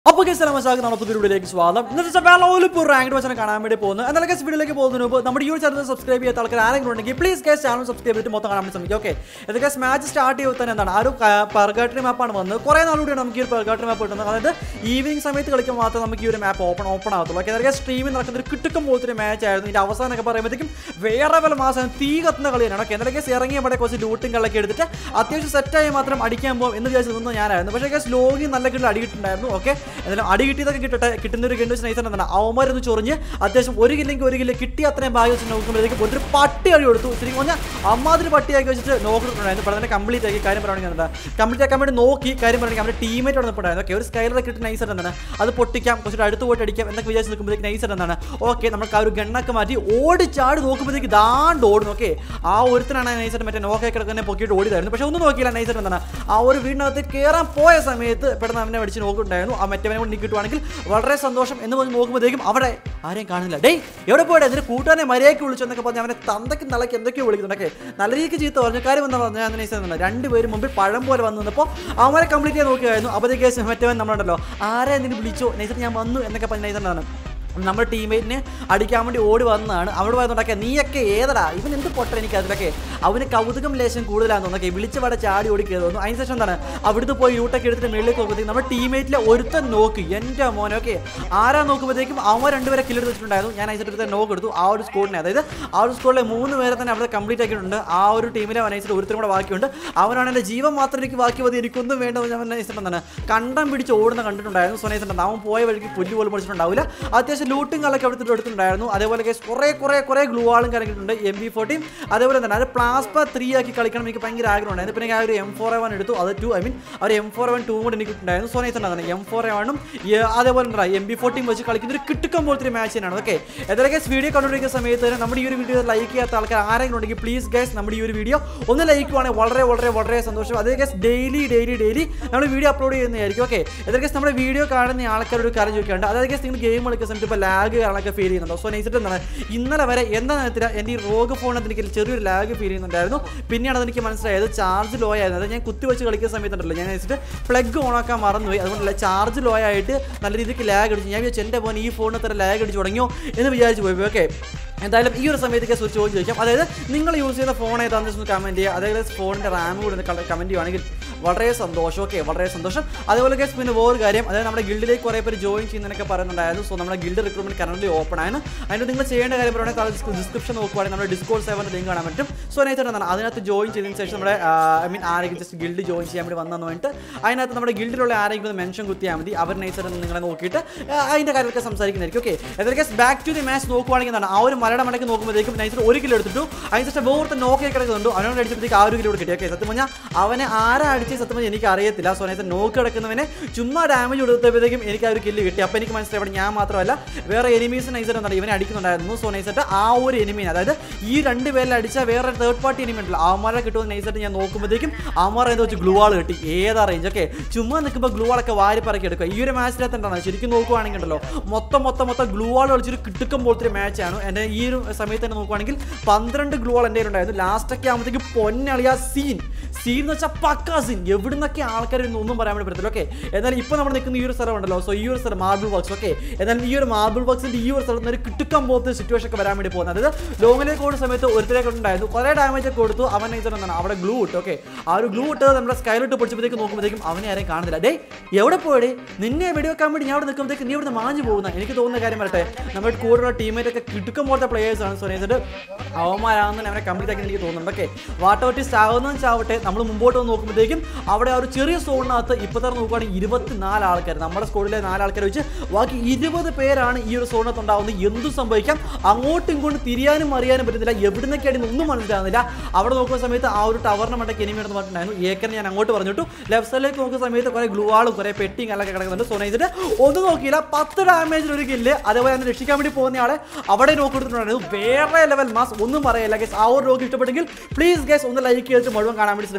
അപ്പോൾ കേസ് നമസ്കാരം നമ്മുടെ പുതിയ വീഡിയോയിലേക്ക് സ്വാഗതം ഇന്നത്തെ വേളോലിപ്പോൾ റാങ്ക് വെച്ചാൽ കാണാൻ വേണ്ടി പോകുന്നത് എന്നാൽ കേസ് വീഡിയോയിലേക്ക് പോകുന്നതിന് മുമ്പ് നമ്മുടെ ഈ ഒരു ചാനൽ സബ്സ്ക്രൈബ് ചെയ്യാത്ത ആൾക്കാർ ആരെങ്കിലും ഉണ്ടെങ്കിൽ പ്ലീസ് കേസ് ചാനൽ സബ്സ്ക്രൈബ് ചെയ്തിട്ട് മൊത്തം കാണാൻ വേണ്ടി ശ്രമിക്കും ഓക്കെ ഇതൊക്കെ മാച്ച് സ്റ്റാർട്ട് ചെയ്യുമ്പോൾ തന്നെ എന്താണ് ആ ഒരു പെർഗാട്ടറി മാപ്പാണ് വന്നത് കുറേ നാളുകൂടിയാണ് നമുക്ക് ഈ ഒരു പെർഗാട്ടറി മാപ്പ് കിട്ടുന്നത് അതായത് ഈവനിങ് സമയത്ത് കളിക്കുമ്പോൾ മാത്രമേ നമുക്ക് ഈ ഒരു മാപ്പ് ഓപ്പൺ ഓപ്പൺ ആകത്തുള്ളൂ ഓക്കെ അതൊക്കെ സ്ട്രീമിൽ നടക്കുന്ന ഒരു കിട്ടുക്കം പോലത്തെ ഒരു മാച്ച് ആയിരുന്നു ഇതിന്റെ അവസാനമൊക്കെ പറയുമ്പോഴത്തേക്കും വേറെ വല്ല മാസം തീ കത്തുന്ന കളിയാണ് ഓക്കെ എന്തൊക്കെ ഇറങ്ങിയ അവിടെ കുറച്ച് ലൂട്ടും കളൊക്കെ എടുത്തിട്ട് അത്യാവശ്യം സെറ്റായി മാത്രം അടിക്കാൻ പോകും എന്ന് വിചാരിച്ചു നിന്ന് ഞാനായിരുന്നു പക്ഷേ കേസ് ലോഗി നല്ല കിട്ടിൽ അടി കിട്ടുന്നുണ്ടായിരുന്നു ഓക്കെ എന്നാലും അടി കിട്ടിയതൊക്കെ കിട്ടട്ടെ കിട്ടുന്ന ഒരു ഗണ്ട് നൈസ് എന്താണ് അവന്മാരൊന്ന് ചൊറിഞ്ഞ് അത്യാവശ്യം ഒരു കില്ലെങ്കിൽ ഒരു കില്ല് കിട്ടി അത്രയും ഭാഗ്യം വെച്ച് നോക്കുമ്പോഴത്തേക്കും ഒരു പട്ടി അടി കൊടുത്തു ശരിക്കും പറഞ്ഞാൽ അമ്മാതിരി പട്ടിയാക്കി വെച്ചിട്ട് നോക്കിയിട്ടുണ്ടായിരുന്നു ഇപ്പോൾ തന്നെ കംപ്ലീറ്റ് ആക്കി കാര്യം പറയുകയാണെങ്കിൽ എന്താ കംപ്ലീറ്റ് ആക്കാൻ വേണ്ടി നോക്കി കാര്യം പറയുകയാണെങ്കിൽ അവരുടെ ടീമേറ്റ് അവിടെ നിൽപ്പുണ്ടായിരുന്നു ഓക്കെ ഒരു സ്കൈലർ കിട്ടി നൈസ് എന്താണ് അത് പൊട്ടിക്കാം കുറച്ചിട്ട് അടുത്ത് പോയിട്ട് അടിക്കാം എന്നൊക്കെ വിചാരിച്ച് നിൽക്കുമ്പോഴത്തേക്ക് നൈസ് എന്താണ് ഓക്കെ നമുക്ക് ആ ഒരു ഗണ്ണൊക്കെ മാറ്റി ഓടിച്ചാടി നോക്കുമ്പോഴത്തേക്ക് ദാണ്ട് ഓടുന്നു ഓക്കെ ആ ഒരുത്തനാണ് നൈസായിട്ട് മറ്റേ നോക്കെ കിടക്കുന്ന പൊക്കിയിട്ട് ഓടിയതായിരുന്നു പക്ഷെ ഒന്നും നോക്കിയില്ല നൈസായിട്ട് എന്താണ് ആ ഒരു വീടിനകത്ത് കയറാൻ പോയ സമയത്ത് പെട്ടെന്ന് അവനെ അടിച്ച് നോക്കിയിട്ടുണ്ടായിരുന്നു ആ മറ്റവനെ കൊണ്ട് നീ കിട്ടുവാണെങ്കിൽ വളരെ സന്തോഷം എന്ന് പറഞ്ഞ് നോക്കുമ്പോഴത്തേക്കും അവിടെ ആരെയും കാണുന്നില്ല ഡേയ് എവിടെ പോയിട്ട് അതിന് കൂട്ടുകാരനെ മര്യാദയ്ക്ക് വിളിച്ചു എന്നൊക്കെ പറഞ്ഞ് അവനെ തന്തയ്ക്ക് തലയ്ക്ക് എന്തൊക്കെയോ വിളിക്കുന്നുണ്ടൊക്കെ നല്ല രീതിക്ക് ചീത്ത പറഞ്ഞു കാര്യം എന്താ പറഞ്ഞാൽ ഞാൻ നൈസാണ് രണ്ടുപേരും മുമ്പിൽ പഴം പോലെ വന്നു നിന്നപ്പോൾ അവരെ കംപ്ലീറ്റ് ചെയ്യാൻ നോക്കിയായിരുന്നു അപ്പോഴത്തേക്ക് മറ്റവൻ നമ്മളുണ്ടല്ലോ ആരെ എന്തിനു വിളിച്ചോ നൈസായിട്ട് ഞാൻ വന്നു എന്നൊക്കെ പറഞ്ഞ് നൈസാണ് നമ്മുടെ ടീമേറ്റിനെ അടിക്കാൻ വേണ്ടി ഓടി വന്നതാണ് അവിടെ പറയുന്നുണ്ടാക്കിയ നീയൊക്കെ ഏതടാ ഇവൻ എന്ത് പൊട്ട എനിക്ക് അതിലൊക്കെ അവന് കൗതുകം ലേശം കൂടുതലാണെന്ന് തോന്നുന്നു വിളിച്ച് വട ചാടി ഓടി കയറി വന്നു അതിന് ശേഷം എന്താണ് അവിടുന്ന് പോയി യൂട്ടൊക്കെ എടുത്തിട്ട് മേളിലേക്ക് നോക്കുമ്പോഴത്തേക്കും നമ്മുടെ ടീമേറ്റിലെ ഒരുത്തൻ നോക്ക് എൻ്റെ മോനെ ഓക്കെ ആരാ നോക്കുമ്പോഴത്തേക്കും അവൻ രണ്ടുപേരെ കില്ലെടുത്ത് വെച്ചിട്ടുണ്ടായിരുന്നു ഞാൻ അതിൻ്റെ നോക്ക് എടുത്തു ആ ഒരു സ്കോഡിനെ അതായത് ആ ഒരു സ്കോഡിലെ മൂന്ന് പേരെ തന്നെ അവിടെ കംപ്ലീറ്റ് ആക്കിയിട്ടുണ്ട് ആ ഒരു ടീമിലെ നൈസിൽ ഒരുത്തരും കൂടെ ബാക്കിയുണ്ട് അവനാണ് എൻ്റെ ജീവൻ മാത്രം എനിക്ക് ബാക്കി മതി എനിക്കൊന്നും വേണ്ട ഞാൻ നൈസിട്ടുണ്ടെന്നാണ് കണ്ടം പിടിച്ച് ഓടുന്ന കണ്ടിട്ടുണ്ടായിരുന്നു സോ നൈസിട്ടുണ്ട് അവൻ പോയ വഴിക്ക് പുല്ല് പോലും പഠിച്ചിട്ടുണ്ടാവില്ല അത്യാവശ്യം ലൂട്ടും കളൊക്കെ എടുത്തിട്ട് എടുത്തിട്ടുണ്ടായിരുന്നു അതേപോലെ കേസ് കുറേ കുറേ കുറേ ഗ്ലൂ ആളും കറങ്ങിയിട്ടുണ്ട് എം ബി ഫോർട്ടിയും അതേപോലെ തന്നെ അത് പ്ലാസ്പ ത്രീ ആക്കി കളിക്കണം എനിക്ക് ഭയങ്കര ആഗ്രഹം ഉണ്ടായിരുന്നു പിന്നെ ഞാൻ ഒരു എം ഫോർ എവൺ എടുത്തു അത് ടു ഐ മീൻ ഒരു എം ഫോർ എവൺ ടൂ കൂടെ എനിക്ക് ഉണ്ടായിരുന്നു സോ നൈസ് ഉണ്ടായിരുന്നു എം ഫോർ എവണും അതേപോലെ എന്താ എം ബി ഫോർട്ടിയും വെച്ച് കളിക്കുന്ന ഒരു കിട്ടുക്കം പോലത്തെ ഒരു മാച്ച് തന്നെയാണ് ഓക്കെ ഏതൊക്കെ വീഡിയോ കണ്ടുകൊണ്ടിരിക്കുന്ന സമയത്ത് തന്നെ നമ്മുടെ ഈ ഒരു വീഡിയോ ലൈക്ക് ചെയ്യാത്ത ആൾക്കാർ ആരെങ്കിലും ഉണ്ടെങ്കിൽ പ്ലീസ് ഗൈസ് നമ്മുടെ ഈ ഒരു വീഡിയോ ഒന്ന് ലൈക്ക് ചെയ്യുവാണെങ്കിൽ വളരെ വളരെ വളരെ സന്തോഷം അതേ ഗൈസ് ഡെയിലി ഡെയിലി ഡെയിലി നമ്മൾ വീഡിയോ അപ്ലോഡ് ചെയ്യുന്നതായിരിക്കും ഓക്കെ ഏതൊക്കെ നമ്മുടെ വീഡിയോ കാണുന്ന ആൾക്കാർ ഒരു കാര്യം ചോദിക്കാണ്ട് അതായത് ഗൈസ് നിങ്ങൾ ഗെയിം കളിക്കുന്ന സമയത്ത് ഇപ്പോൾ ലാഗ് കാര്യങ്ങളൊക്കെ ഫീൽ ചെയ്യുന്നുണ്ടോ സോ നൈസിട്ട് എന്താണ് ഇന്നലെ വരെ എന്താ നേരത്തിൽ എൻ്റെ ഈ റോഗ് ഫോണിനകത്ത് എനിക്ക് ചെറിയൊരു ലാഗ് ഫീൽ ചെയ്യുന്നുണ്ടായിരുന്നു പിന്നെയാണ് അതെനിക്ക് മനസ്സിലായത് ചാർജ് ലോ ആയിരുന്നു അത് ഞാൻ കുത്തി വെച്ച് കളിക്കുന്ന സമയത്തുണ്ടല്ലോ ഞാൻ വെച്ചിട്ട് പ്ലഗ് ഓൺ ആക്കാൻ മറന്നുപോയി അതുകൊണ്ടല്ല ചാർജ് ലോ ആയിട്ട് നല്ല രീതിക്ക് ലാഗ് അടിച്ചു ഞാൻ വിചാരിച്ചു എൻ്റെ ഫോൺ ഈ ഫോണിന് അത്ര ലാഗ് അടിച്ച് തുടങ്ങിയോ എന്ന് വിചാരിച്ചു പോയി ഓക്കെ എന്തായാലും ഈ ഒരു സമയത്തേക്ക് ഒരു ചോദ്യം ചോദിക്കാം അതായത് നിങ്ങൾ യൂസ് ചെയ്യുന്ന ഫോൺ ഏതാണെന്ന് വെച്ച് കമൻറ്റ് ചെയ്യുക അതായത് ഫോണിൻ്റെ റാം കൂടെ കമൻറ്റ് ചെയ്യുവാണെങ്കിൽ വളരെ സന്തോഷം ഓക്കെ വളരെ സന്തോഷം അതേപോലെ കേസ് പിന്നെ വേറൊരു കാര്യം അതായത് നമ്മുടെ ഗിൽഡിലേക്ക് കുറേ പേര് ജോയിൻ ചെയ്യുന്നതിനൊക്കെ പറയുന്നുണ്ടായിരുന്നു സോ നമ്മുടെ ഗിൽഡ് റിക്രൂട്ട്മെന്റ് കറന്റ് ഓപ്പൺ ആണ് അതിന് നിങ്ങൾ ചെയ്യേണ്ട കാര്യം പറയുകയാണെങ്കിൽ ഡിസ്ക്രിപ്ഷൻ നോക്കുവാണെങ്കിൽ നമ്മുടെ ഡിസ്കോഡ് സെവൻ്റെ ലിങ്ക് കാണാൻ പറ്റും സോ അതിനകത്ത് എന്താണ് അതിനകത്ത് ജോയിൻ ചെയ്തതിന് ശേഷം നമ്മുടെ ഐ മീൻ ആരെങ്കിലും ജസ്റ്റ് ഗിൽഡ് ജോയിൻ ചെയ്യാൻ വേണ്ടി വന്നു വേണ്ടിയിട്ട് അതിനകത്ത് നമ്മുടെ ഗിൽഡിലുള്ള ആരെങ്കിലും മെൻഷൻ കുത്തിയാൽ മതി അവർ നൈസർ നിങ്ങളെ നോക്കിയിട്ട് ആ, അതിൻ്റെ കാര്യമൊക്കെ സംസാരിക്കുന്നതായിരിക്കും ഓക്കെ ഏതൊക്കെ ബാക്ക് ടു ദി മാച്ച് നോക്കുവാണെങ്കിൽ എന്താണ് ആ ഒരു മലയുടെ മടക്ക് നോക്കുമ്പോഴത്തേക്കും നൈസർ ഒരു കിലോ എടുത്തിട്ടു അതിന് ശേഷം വേറെ നോക്കി കിടക്കുന്നുണ്ട് അവനോട് അടിച്ചപ്പോഴത്തേക്ക് ആ ഒരു കിലോ കിട്ടി ഓക്കെ സത്യം പറഞ്ഞാൽ അവനെ ആരാ അടിച്ച് സത്യം പറഞ്ഞാൽ എനിക്ക് അറിയത്തില്ല സോ നൈസർ നോക്കി കിടക്കുന്നവനെ ചുമ്മാ ഡാമേജ് കൊടുത്തപ്പോഴത്തേക്കും എനിക്ക് ആ ഒരു കില്ല് കിട്ടി അപ്പോൾ എനിക്ക് മനസ്സിലായി അവിടെ ഞാൻ മാത്രമല്ല വേറെ എനിമീസ് നൈസർ എന്താണ് ഇവനെ അടിക്കുന്നുണ്ടായിരുന്നു സോ നൈസറിട്ട് ആ ഒരു എനിമീൻ അതായത് ഈ രണ്ട് പേരിൽ അടിച്ച വേറെ തേർഡ് പാർട്ടി എനിമി ഉണ്ടല്ലോ അവന്മാരെ കിട്ടുമെന്ന് നൈസറിട്ട് ഞാൻ നോക്കുമ്പോഴത്തേക്കും അവന്മാരെ എന്താ വെച്ച് ഗ്ലൂ ആൾ കിട്ടി ഏതാ റേഞ്ച് ഓക്കെ ചുമ്മാ നിൽക്കുമ്പോൾ ഗ്ലൂ ആളൊക്കെ വാരി പറക്കി എടുക്കുക ഈ ഒരു മാച്ചിനകത്ത് എന്താണ് ശരിക്കും നോക്കുവാണെങ്കിൽ ഉണ്ടല്ലോ മൊത്തം മൊത്തം മൊത്തം ഗ്ലൂ ആൾ കളിച്ചൊരു കിട്ടുക്കം പോലത്തെ ഒരു മാച്ചാണ് എൻ്റെ ഈ ഒരു സമയത്ത് തന്നെ നോക്കുവാണെങ്കിൽ പന്ത്രണ്ട് ഗ്ലൂ ആൾ എൻ്റെ ഉണ്ടായിരുന്നു ലാസ്റ്റൊക്കെ ആകുമ്പോഴത്തേക്ക് പൊന്നളിയ സീൻ സീൻ എന്ന് വെച്ചാൽ പക്കാ സീൻ എവിടുന്നൊക്കെ ആൾക്കാർ ഒന്നും പറയാൻ വേണ്ടി പറ്റത്തില്ല ഓക്കെ എന്നാൽ ഇപ്പോൾ നമ്മൾ നിൽക്കുന്ന ഈ ഒരു സ്ഥലം ഉണ്ടല്ലോ സോ ഈ ഒരു സ്ഥലം മാർബിൾ വർക്ക്സ് ഓക്കെ എന്നാൽ ഈ ഒരു മാർബിൾ വർക്ക്സിൻ്റെ ഈ ഒരു സ്ഥലത്ത് നിന്ന് ഒരു കിട്ടുക്കം പോലത്തെ സിറ്റുവേഷൻ ഒക്കെ വരാൻ വേണ്ടി പോകുന്നത് അതായത് ലോങ്ങിലേക്ക് ഓടുന്ന സമയത്ത് ഒരുത്തരൊക്കെ ഉണ്ടായിരുന്നു കുറേ ഡാമേജ് ഒക്കെ കൊടുത്തു അവൻ ഇത് എന്താണ് അവിടെ ഗ്ലൂ ഇട്ടു ഓക്കെ ആ ഒരു ഗ്ലൂ ഇട്ടത് നമ്മുടെ സ്കൈലോട്ട് പൊടിച്ചപ്പോഴത്തേക്ക് നോക്കുമ്പോഴത്തേക്കും അവനെ ആരെയും കാണുന്നില്ല ഡേ എവിടെ പോയടേ നിന്നെ വെടിവെക്കാൻ വേണ്ടി ഞാൻ അവിടെ നിൽക്കുമ്പോഴത്തേക്ക് നീ ഇവിടെ മാഞ്ഞു പോകുന്ന എനിക്ക് തോന്നുന്ന കാര്യം വരട്ടെ നമ്മുടെ കൂടെയുള്ള ടീമേറ്റ് ഒക്കെ കിട്ടുക്കം പോലത്തെ പ്ലേയേഴ്സ് ആണ് സോ നൈസിട്ട് അവന്മാരാണെന്ന് അവനെ കംപ്ലീറ്റ് ആക്കി എനിക്ക് തോന്നുന്നുണ്ട് ഓക്കെ വാട്ടർ ഓട്ടിസ്റ്റ് ആവുന്നതും ചാവട്ടെ നമ്മൾ മുമ്പോട്ട് വന്ന് നോക്കുമ്പോഴത്തേക്കും അവിടെ ആ ഒരു ചെറിയ സോണിനകത്ത് ഇപ്പോൾ തന്നെ നോക്കുവാണെങ്കിൽ ഇരുപത്തിനാല് ആൾക്കാർ നമ്മുടെ സ്കൂളിലെ നാല് ആൾക്കാർ വെച്ച് ബാക്കി ഇരുപത് പേരാണ് ഈ ഒരു സോണിനകത്ത് ഉണ്ടാവുന്നത് എന്തും സംഭവിക്കാം അങ്ങോട്ടും ഇങ്ങോട്ടും തിരിയാനും അറിയാനും പറ്റുന്നില്ല എവിടുന്നൊക്കെയാണ് ഒന്നും മനസ്സിലാകുന്നില്ല അവിടെ നോക്കുന്ന സമയത്ത് ആ ഒരു ടവറിന് മണ്ടയ്ക്ക് എനിമി എന്ന് പറഞ്ഞിട്ടുണ്ടായിരുന്നു ഏക്കറിന് ഞാൻ അങ്ങോട്ട് പറഞ്ഞിട്ടു ലെഫ്റ്റ് സൈഡിലേക്ക് നോക്കുന്ന സമയത്ത് കുറേ ഗ്ലൂ ആളും കുറേ പെട്ടിയും കല്ലൊക്കെ കിടക്കുന്നുണ്ട് സോ നൈസിട്ട് ഒന്നും നോക്കിയില്ല പത്ത് ഡാമേജിൽ ഒരു കില്ല് അതേപോലെ തന്നെ രക്ഷിക്കാൻ വേണ്ടി പോകുന്ന ആളെ അവിടെ നോക്കി കൊടുത്തിട്ടുണ്ടായിരുന്നു വേറെ ലെവൽ മാസ് ഒന്നും പറയില്ല ഗൈസ് ആ ഒരു രോഗം ഇഷ്ടപ്പെട്ടെങ്കിൽ പ്ലീസ് ഗൈസ് ഒന്ന് ലൈക്ക് ചെയ്തിട്ട് മുഴുവൻ കാണാൻ വേണ്ടി ശ്രമിക്കുക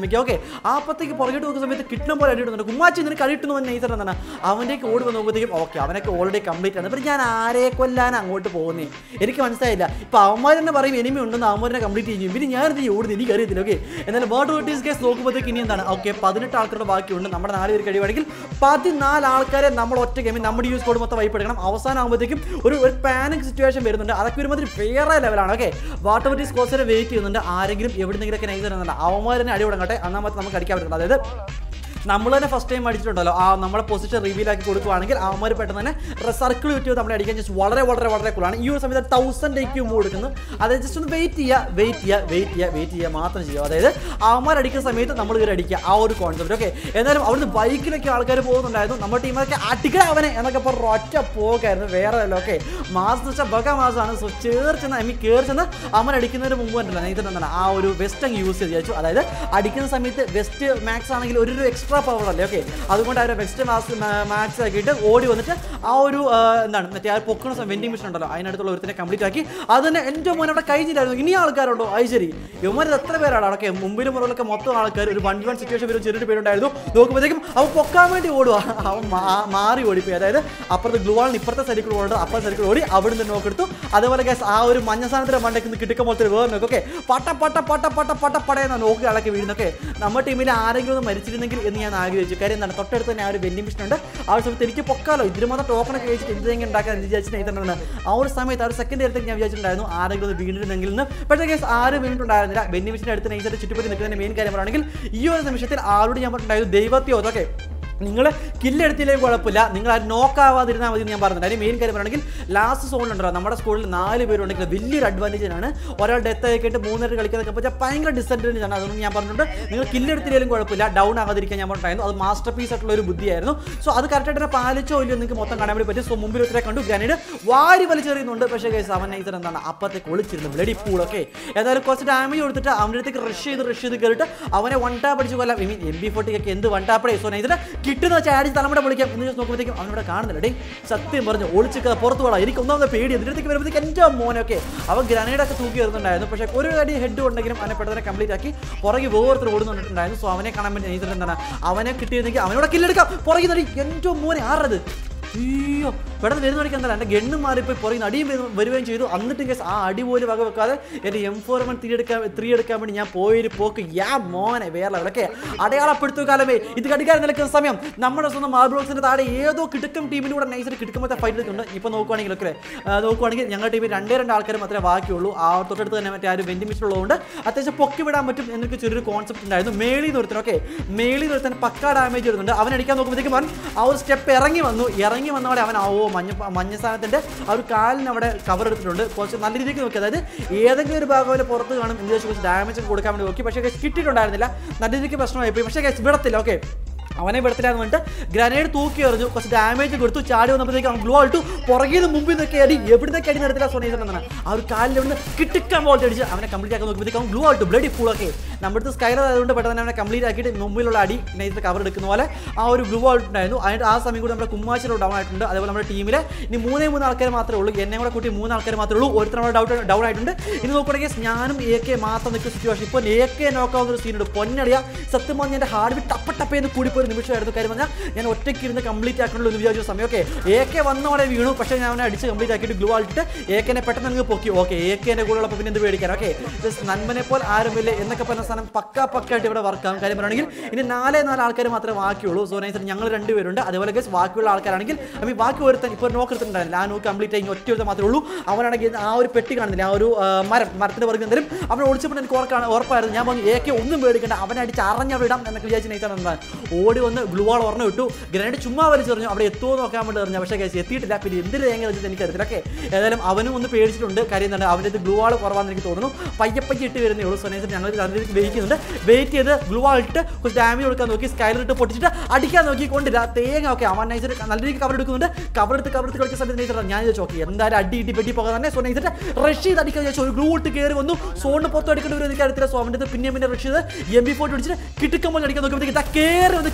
ശ്രമിക്കുക ഓക്കെ അപ്പത്തേക്ക് പുറകോട്ട് നോക്കുന്ന സമയത്ത് കിട്ടുന്ന പോലെ അടി ഇടുന്നുണ്ട് കുമ്മാച്ചി നിനക്ക് അടി ഇട്ടുന്നു നൈസർ എന്താണ് അവൻ്റെക്ക് ഓടി വന്ന് നോക്കുമ്പോഴത്തേക്കും ഓക്കെ അവനൊക്കെ ഓൾറെഡി കംപ്ലീറ്റ് ആണ് ഇപ്പം ഞാൻ ആരെ കൊല്ലാൻ അങ്ങോട്ട് പോകുന്നേ എനിക്ക് മനസ്സിലായില്ല ഇപ്പം അവന്മാർ തന്നെ പറയും എനിമി ഉണ്ടെന്ന് അവന്മാരെ കംപ്ലീറ്റ് ചെയ്യും പിന്നെ ഞാൻ എന്ത് ഓടുന്നു എനിക്ക് അറിയത്തില്ല ഓക്കെ എന്നാൽ വേർഡ് വെട്ടീസ് കേസ് നോക്കുമ്പോഴത്തേക്ക് ഇനി എന്താണ് ഓക്കെ പതിനെട്ട് ആൾക്കാരുടെ ബാക്കിയുണ്ട് നമ്മുടെ നാല് പേര് കഴിയുവാണെങ്കിൽ പതിനാല് ആൾക്കാരെ നമ്മൾ ഒറ്റ ഗെയിമിൽ നമ്മുടെ യൂസ് കോഡ് മൊത്തം വൈപ്പ് എടുക്കണം അവസാനം ആകുമ്പോഴത്തേക്കും ഒരു ഒരു പാനിക് സിറ്റുവേഷൻ വരുന്നുണ്ട് അതൊക്കെ ഒരുമാതിരി വേറെ ലെവലാണ് ഓക്കെ വാട്ടർ വെറ്റീസ് കോഴ്സിനെ വെയിറ്റ് ചെയ്യുന്നുണ്ട് ആരെങ്കിലും എവിടെന്നെങ്കിലൊക്കെ നൈസ് തരുന്നുണ്ട് അവന്മാർ തന്നെ അടി തുടങ്ങട്ടെ അന്നാമത്തെ നമുക്ക് അടിക്കാൻ പറ്റുന്നത് അതായത് നമ്മൾ തന്നെ ഫസ്റ്റ് ടൈം അടിച്ചിട്ടുണ്ടല്ലോ ആ നമ്മുടെ പൊസിഷൻ റിവീൽ ആക്കി കൊടുക്കുവാണെങ്കിൽ അവന്മാർ പെട്ടെന്ന് തന്നെ സർക്കിൾ ചുറ്റി നമ്മളെ അടിക്കാൻ ജസ്റ്റ് വളരെ വളരെ വളരെ കൂളാണ് ഈ ഒരു സമയത്ത് തൗസൻഡ് ഐക്യൂ മൂവ് എടുക്കുന്നു അതായത് ജസ്റ്റ് ഒന്ന് വെയിറ്റ് ചെയ്യുക വെയിറ്റ് ചെയ്യുക വെയിറ്റ് ചെയ്യുക വെയിറ്റ് ചെയ്യുക മാത്രം ചെയ്യുക അതായത് അവന്മാർ അടിക്കുന്ന സമയത്ത് നമ്മൾ കയറി അടിക്കുക ആ ഒരു കോൺസെപ്റ്റ് ഓക്കെ എന്നാലും അവിടുന്ന് ബൈക്കിലൊക്കെ ആൾക്കാർ പോകുന്നുണ്ടായിരുന്നു നമ്മുടെ ടീമൊക്കെ അടിക്കുക അവനെ എന്നൊക്കെ പറഞ്ഞ ഒറ്റ പോക്കായിരുന്നു വേറെ അല്ല ഓക്കെ മാസം എന്ന് വെച്ചാൽ ബക മാസമാണ് സോ ചേർച്ചെന്ന് ഐ മീൻ കയറി ചെന്ന് അവൻ അടിക്കുന്നതിന് മുമ്പ് ഉണ്ടല്ലോ ഇത് എന്താണ് ആ ഒരു വെസ്റ്റ് അങ്ങ് യൂസ് ചെയ്ത് വിചാരിച്ചു അതായത് അടിക്കുന്ന സമയത്ത് വെസ്റ്റ് മാക്സ് ആണെങ്കിൽ ഒരു ഒരു എക്സ്ട്രാ പവർ അല്ലേ ഓക്കെ അതുകൊണ്ട് ആ ഒരു വെസ്റ്റ് മാക്സ് മാക്സ് ആക്കിയിട്ട് ഓടി വന്നിട്ട് ആ ഒരു ആ, എന്താണ് മറ്റേ ആ പൊക്കുന്ന വെൻഡിങ് മെഷീൻ ഉണ്ടല്ലോ അതിനടുത്തുള്ള ഒരുത്തിനെ കംപ്ലീറ്റ് ആക്കി അത് തന്നെ എൻ്റെ മോൻ അവിടെ കഴിഞ്ഞില്ലായിരുന്നു ഇനി ആൾക്കാരുണ്ടോ അത് ശരി ഇവന്മാർ ഇത് എത്ര പേരാണ് അവിടെ മുമ്പിലും പുറകിലൊക്കെ മൊത്തം ആൾക്കാർ ഒരു വൺ വൺ സിറ്റുവേഷൻ വരും ചെറിയൊരു പേരുണ്ടായിരുന്നു നോക്കുമ്പോഴത്തേക്കും അവൻ പൊക്കാൻ വേണ്ടി ഓടുക അവൻ മാ- മാറി ഓടിപ്പോയി അതായത് അപ്പുറത്ത് ഗ്ലുവാളിന് ഇപ്പുറത്തെ സൈഡിൽ ഓടുന്നത് അപ്പുറത്തെ സൈഡിൽ ഓടി അവിടെ നിന്ന് നോക്കെടുത്തു അതേപോലെ guys ആ ഒരു മഞ്ഞ സാധനത്തിന്റെ മണ്ടയ്ക്ക് നിന്ന് കിട്ടുന്ന പോലത്തെ ഒരു വേറെ നോക്കും ഓക്കെ പട്ട പട്ട പട്ട പട്ട പട്ട പടയെന്ന നോക്കി ഇളക്കി വീഴുന്നൊക്കെ നമ്മുടെ ടീമിൽ ആരെങ്കിലും ഒന്ന് മരിച്ചിരുന്നെങ്കിൽ എന്ന് ഞാൻ ആഗ്രഹിച്ചു കാര്യം എന്താണ് തൊട്ടടുത്ത് തന്നെ ആ ഒരു വെൻഡിങ് മിഷൻ ഉണ്ട് ആ ഒരു സമയത്ത് എനിക്ക് പൊക്കാലോ ഇതിന് മാത്രം ടോക്കണൊക്കെ കഴിച്ചിട്ട് എന്തെങ്കിലും ഉണ്ടാക്കാൻ എന്ന് വിചാരിച്ചിട്ട് ഇതാണ് ആ ഒരു സമയത്ത് ആ ഒരു സെക്കൻഡ് നേരത്തേക്ക് ഞാൻ വിചാരിച്ചിട്ടുണ്ടായിരുന്നു ആരെങ്കിലും ഒന്ന് വീണിരുന്നെങ്കിൽ എന്ന് പക്ഷേ കേസ് ആരും വീണിട്ടുണ്ടായിരുന്നില്ല വെൻഡിങ് മിഷൻ്റെ അടുത്ത് നൈസായിട്ട് ചുറ്റിപ്പറ്റി നിൽക്കുന്നതിന്റെ മെയിൻ കാര്യം പറയുകയാണെങ്കിൽ ഈ ഒരു നിമിഷത്തിൽ ആരോട് ഞാൻ പറഞ്ഞിട്ടുണ്ടായിരുന്നു ദൈവത്തെയോ അതൊക്കെ നിങ്ങൾ കില്ലെടുത്തില്ലെങ്കിൽ കുഴപ്പമില്ല നിങ്ങൾ അത് നോക്കാവാതിരുന്നാൽ മതി എന്ന് ഞാൻ പറഞ്ഞിട്ടുണ്ട് അതിന് മെയിൻ കാര്യം പറയുകയാണെങ്കിൽ ലാസ്റ്റ് സോണിലുണ്ടല്ലോ നമ്മുടെ സ്കൂളിൽ നാല് പേരുണ്ടെങ്കിൽ വലിയൊരു അഡ്വാൻറ്റേജ് ആണ് ഒരാൾ ഡെത്ത് ആയിട്ട് മൂന്നര കളിക്കുന്നതൊക്കെ പറ്റാൽ ഭയങ്കര ഡിസഡ്വാൻറ്റേജ് ആണ് അതുകൊണ്ട് ഞാൻ പറഞ്ഞിട്ടുണ്ട് നിങ്ങൾ കില്ലെടുത്തില്ലെങ്കിലും കുഴപ്പമില്ല ഡൗൺ ആകാതിരിക്കാൻ ഞാൻ പറഞ്ഞിട്ടുണ്ടായിരുന്നു അത് മാസ്റ്റർ പീസ് ആയിട്ടുള്ള ഒരു ബുദ്ധിയായിരുന്നു സോ അത് കറക്റ്റായിട്ട് തന്നെ പാലിച്ചോ ഇല്ലയോ നിങ്ങൾക്ക് മൊത്തം കാണാൻ വേണ്ടി പറ്റും സോ മുമ്പിൽ ഒത്തിരി കണ്ടു ഗ്രാനൈഡ് വാരി വലിച്ചെറിയുന്നുണ്ട് പക്ഷേ കേസ് അവൻ നൈസർ എന്താണ് അപ്പത്തേക്ക് ഒളിച്ചിരുന്നു ബ്ലഡി പൂളൊക്കെ ഏതായാലും കുറച്ച് ഡാമേജ് കൊടുത്തിട്ട് അവൻ്റെ അടുത്തേക്ക് റഷ് ചെയ്ത് റഷ് ചെയ്ത് കയറിയിട്ട് അവനെ വൺ ടാപ്പ് അടിച്ച് കൊല്ലാം ഐ മീൻ എം ബി ഫോർട്ടിക്കൊക്കെ എന്ത് വൺ ടാപ്പടേ സോ നൈസർ കിട്ടുന്ന വെച്ചാൽ അടിച്ച് തലമുറ വിളിക്കാം എന്ന് ചോദിച്ച് നോക്കുമ്പോഴത്തേക്കും അവനവിടെ കാണുന്നില്ല ഡേ സത്യം പറഞ്ഞു ഒളിച്ച് പുറത്ത് പോടാ എനിക്ക് ഒന്നാമത് പേടി അതിൻ്റെ അടുത്തേക്ക് വരുമ്പോഴത്തേക്ക് എൻ്റെ മോനൊക്കെ അവൻ ഗ്രനേഡൊക്കെ തൂക്കി വരുന്നുണ്ടായിരുന്നു പക്ഷേ ഒരു അടി ഹെഡ് ഉണ്ടെങ്കിലും അവനെ പെട്ടെന്ന് കംപ്ലീറ്റ് ആക്കി പുറകെ വേർത്തിൽ ഓടുന്നുണ്ടായിരുന്നു സോ അവനെ കാണാൻ വേണ്ടി നൈസർ എന്താണ് അവനെ കിട്ടിയിരുന്നെങ്കിൽ അവനോട് കില്ലെടുക്കാം പുറകെ നടി എൻ്റെ മോനെ ആറത് അയ്യോ പെട്ടെന്ന് വരുന്ന വഴിക്ക് എന്താ എൻ്റെ ഗണ്ണ് മാറിപ്പോയി പുറകെ അടിയും വരു- വരികയും ചെയ്തു എന്നിട്ടും കേസ് ആ അടി പോലും വക വെക്കാതെ എൻ്റെ എം ഫോർ വൺ ത്രീ എടുക്കാൻ ത്രീ എടുക്കാൻ വേണ്ടി ഞാൻ പോയൊരു പോക്ക് യാ മോനെ വേറെ ലെവലൊക്കെ അടയാളപ്പെടുത്തു കാലമേ ഇത് കടിക്കാൻ നിൽക്കുന്ന സമയം നമ്മുടെ സ്വന്തം മാർബിൾസിന്റെ താഴെ ഏതോ കിടക്കും ടീമിൻ്റെ കൂടെ നൈസിൽ കിടക്കുമ്പോഴത്തെ ഫൈറ്റ് എടുക്കുന്നുണ്ട് ഇപ്പോൾ നോക്കുവാണെങ്കിൽ ഒക്കെ നോക്കുവാണെങ്കിൽ ഞങ്ങളുടെ ടീമിൽ രണ്ടേ രണ്ട് ആൾക്കാർ മാത്രമേ ബാക്കിയുള്ളൂ ആ തൊട്ടടുത്ത് തന്നെ മറ്റേ ആ ഒരു വെൻഡിങ് മെഷീൻ ഉള്ളതുകൊണ്ട് അത്യാവശ്യം പൊക്കി വിടാൻ പറ്റും എന്നൊക്കെ ചെറിയൊരു കോൺസെപ്റ്റ് ഉണ്ടായിരുന്നു മേളി നിർത്തണം ഓക്കെ മേളി നിർത്താൻ പക്കാ ഡാമേജ് വരുന്നുണ്ട് അവൻ അടിക്കാൻ നോക്കുമ്പോഴത്തേക്കും അവൻ ആ ഒരു സ്റ്റെപ്പ് ഇറങ്ങി വന്നു ഇറങ്ങി വന്നവിടെ അവൻ ആ ഓ മഞ്ഞ മഞ്ഞ സാധനത്തിന്റെ ആ ഒരു കാലിന് അവിടെ കവർ എടുത്തിട്ടുണ്ട് കുറച്ച് നല്ല രീതിക്ക് നോക്കി അതായത് ഏതെങ്കിലും ഒരു ഭാഗം അവന് പുറത്ത് കാണും എന്ന് വെച്ച് കുറച്ച് ഡാമേജ് കൊടുക്കാൻ വേണ്ടി നോക്കി പക്ഷേ കിട്ടിയിട്ടുണ്ടായിരുന്നില്ല നല്ല രീതിക്ക് പ്രശ്നമായി പോയി പക്ഷേ guys വിടത്തില്ല ഓക്കെ അവനെ വിടത്തില്ലാന്ന് പറഞ്ഞിട്ട് ഗ്രനേഡ് തൂക്കി എറിഞ്ഞു കുറച്ച് ഡാമേജ് കൊടുത്തു ചാടി വന്നപ്പോഴത്തേക്ക് അവൻ ഗ്ലോ ആയിട്ടു പുറകിൽ നിന്ന് മുമ്പിൽ നിന്നൊക്കെ അടി എവിടുന്നൊക്കെ അടി നടത്തില്ല സോനീസർ എന്നാണ് ആ ഒരു കാലിൽ നിന്ന് കിട്ടിക്കാൻ ബോൾട്ട് അടിച്ച് അവനെ കംപ്ലീറ്റ് ആക്കാൻ നോക്കുമ്പോഴത്തേക്ക് അവൻ ഗ്ലോ ആയിട്ട് ബ്ലഡി ഫുള്ളൊക്കെ നമ്മുടെ സ്കൈലർ ആയതുകൊണ്ട് പെട്ടെന്ന് തന്നെ അവനെ കംപ്ലീറ്റ് ആക്കിയിട്ട് മുമ്പിലുള്ള അടി നൈസ് കവർ എടുക്കുന്ന പോലെ ആ ഒരു ഗ്ലൂ ആയിട്ടുണ്ടായിരുന്നു അതിൻ്റെ ആ സമയം കൂടി നമ്മുടെ കുമ്മാശ്ശേരി ഡൗൺ ആയിട്ടുണ്ട് അതേപോലെ നമ്മുടെ ടീമിൽ ഇനി മൂന്നേ മൂന്ന് ആൾക്കാർ മാത്രമേ ഉള്ളൂ എന്നെ കൂടെ കൂട്ടി മൂന്ന് ആൾക്കാർ മാത്രമേ ഉള്ളൂ ഒരുത്തർ നമ്മുടെ ഡൗട്ട് ഡൗൺ ആയിട്ടുണ്ട് ഇനി നോക്കുകയാണെങ്കിൽ ഞാനും എ കെ മാത്രം നിൽക്കുന്ന സിറ്റുവേഷൻ ഇപ്പോൾ എ കെ നോക്കാവുന്ന ഒരു സീനുണ്ട് പൊന്നടിയ സത്യം പറഞ്ഞാൽ എൻ്റെ ഹാർഡ് ബിറ്റ് ടപ്പ ടപ്പേന്ന് കൂടിപ്പോയി ഒരു നിമിഷമായിരുന്നു കാര്യം പറഞ്ഞാൽ ഞാൻ ഒറ്റയ്ക്ക് ഇരുന്ന് കംപ്ലീറ്റ് ആക്കണല്ലോ എന്ന് വിചാരിച്ച സമയം ഓക്കെ എ കെ വന്നവിടെ വീണു പക്ഷേ ഞാൻ അവനെ അടിച്ച് കംപ്ലീറ്റ് ആക്കിയിട്ട് ഗ്ലൂ ആയിട്ട് എ കെനെ പെട്ടെന്ന് അങ്ങ് പൊക്കി ഓക്കെ എ കെൻ്റെ കൂടെ ഉള്ളപ്പോൾ പിന്നെ എന്ത് പേടിക്കാൻ ഓക്കെ ജസ്റ്റ് നന്മനെ പോലെ ആരുമില്ല എന്നൊക്കെ പറഞ്ഞ സാധനം പക്ക പക്കായിട്ട് ഇവിടെ വർക്കാവും കാര്യം പറയുകയാണെങ്കിൽ ഇനി നാലേ നാല് ആൾക്കാർ മാത്രമേ ബാക്കിയുള്ളൂ സോ നൈസ് ഞങ്ങൾ രണ്ടുപേരുണ്ട് അതേപോലെ ഗസ് ബാക്കിയുള്ള ആൾക്കാരാണെങ്കിൽ ഐ മീൻ ബാക്കി ഒരുത്തൻ ഇപ്പോൾ നോക്ക് എടുത്തിട്ടുണ്ടായിരുന്നില്ല ആ നോക്ക് കംപ്ലീറ്റ് ആയി ഒറ്റ ഒരുത്തൻ മാത്രമേ ഉള്ളൂ അവനാണെങ്കിൽ ആ ഒരു പെട്ടി കാണുന്നില്ല ആ ഒരു ആ, മരം മരത്തിന്റെ പുറകിൽ എന്തായാലും അവൻ ഒളിച്ചപ്പോൾ എനിക്ക് ഓർക്കാണ് ഉറപ്പായിരുന്നു ഞാൻ പറഞ്ഞു എ കെ ഒന്നും പേടിക്കണ്ട അവനെ അടിച്ച് അറിഞ്ഞവിടെ ഇടാം എന്നൊക്കെ വിചാരിച്ച് നൈസാണ് എന്താണ് ഓടി വന്ന് ഗ്ലൂ വാൾ ഓർമ്മ വിട്ടു ഗ്രനേഡ് ചുമ്മാ വലിച്ചെറിഞ്ഞു അവിടെ എത്തുമോ നോക്കാൻ വേണ്ടി എറിഞ്ഞു പക്ഷേ കേസ് എത്തിയിട്ടില്ല പിന്നെ എന്തിന് തേങ്ങ വെച്ചിട്ട് എനിക്കറിയത്തില്ല ഓക്കെ ഏതായാലും അവനും ഒന്ന് പേടിച്ചിട്ടുണ്ട് കാര്യം എന്താണ് അവൻ്റെ ഇത് ഗ്ലൂ വാൾ കുറവാന്ന് എനിക്ക് തോന്നുന്നു പയ്യെ പയ്യെ ഇട്ട് വരുന്നേ ഉള്ളൂ സൊനേസർ ഞങ്ങൾ നല്ല രീതിക്ക് വെയിറ്റ് ചെയ്യുന്നുണ്ട് വെയിറ്റ് ചെയ്ത് ഗ്ലൂ വാൾ ഇട്ട് കുറച്ച് ഡാമേജ് കൊടുക്കാൻ നോക്കി സ്കൈലർ ഇട്ട് പൊട്ടിച്ചിട്ട് അടിക്കാൻ നോക്കി കൊണ്ടില്ല തേങ്ങ ഓക്കെ അവൻ നൈസർ നല്ല രീതിക്ക് കവർ എടുക്കുന്നുണ്ട് കവർ എടുത്ത് കവർ എടുത്ത് കളിക്കുന്ന സമയത്ത് നൈസർ ഞാൻ ചോദിച്ചു ഓക്കെ എന്തായാലും അടി ഇട്ടി പെട്ടി പോകാൻ തന്നെ സോ നൈസർ റഷ് ചെയ്ത് അടിക്കാൻ ചോദിച്ചു ഒരു ഗ്ലൂ ഇട്ട് കയറി വന്നു സോണിന് പുറത്ത് അടിക്കേണ്ട ഒരു എനിക്ക് അറിയത്തില്ല സോ അവൻ്റെ പിന്നെ പിന്നെ റഷ് ചെയ്ത് എം ബി ഫോർട്ടി അടിച്ചിട്ട് കിട്ടുമ്പോൾ അടിക്കാൻ നോക്കുമ്പോഴത്തേക്ക് ഇതാ കയറി വന്ന്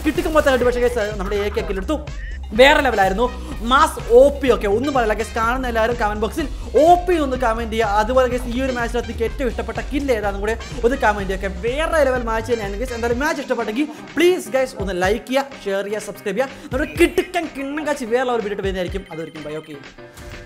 കിട്ടിക്കും മൊത്തം കണ്ടു പക്ഷേ guys, നമ്മുടെ എ കെ എടുത്തു വേറെ ലെവലായിരുന്നു മാസ് ഒ പി ഒക്കെ ഒന്നും പറയില്ല ഗസ് കാണുന്ന എല്ലാവരും കമന്റ് ബോക്സിൽ ഒ പി ഒന്ന് കമന്റ് ചെയ്യുക അതുപോലെ ഗസ് ഈ ഒരു മാച്ചിനകത്ത് എനിക്ക് ഏറ്റവും ഇഷ്ടപ്പെട്ട കില്ല് ഏതാണെന്നും കൂടെ ഒന്ന് കമന്റ് ചെയ്യുക വേറെ ലെവൽ മാച്ച് തന്നെയാണ് ഗസ് എന്തായാലും മാച്ച് ഇഷ്ടപ്പെട്ടെങ്കിൽ പ്ലീസ് ഗൈസ് ഒന്ന് ലൈക്ക് ചെയ്യുക ഷെയർ ചെയ്യുക സബ്സ്ക്രൈബ് ചെയ്യുക നമ്മുടെ കിട്ടുക്കൻ കിണ്ണം കാച്ചി വേറെ ഒരു വീഡിയോ വരുന്നതായിരിക്കും അതൊരിക്കും ബൈ ഓക്കെ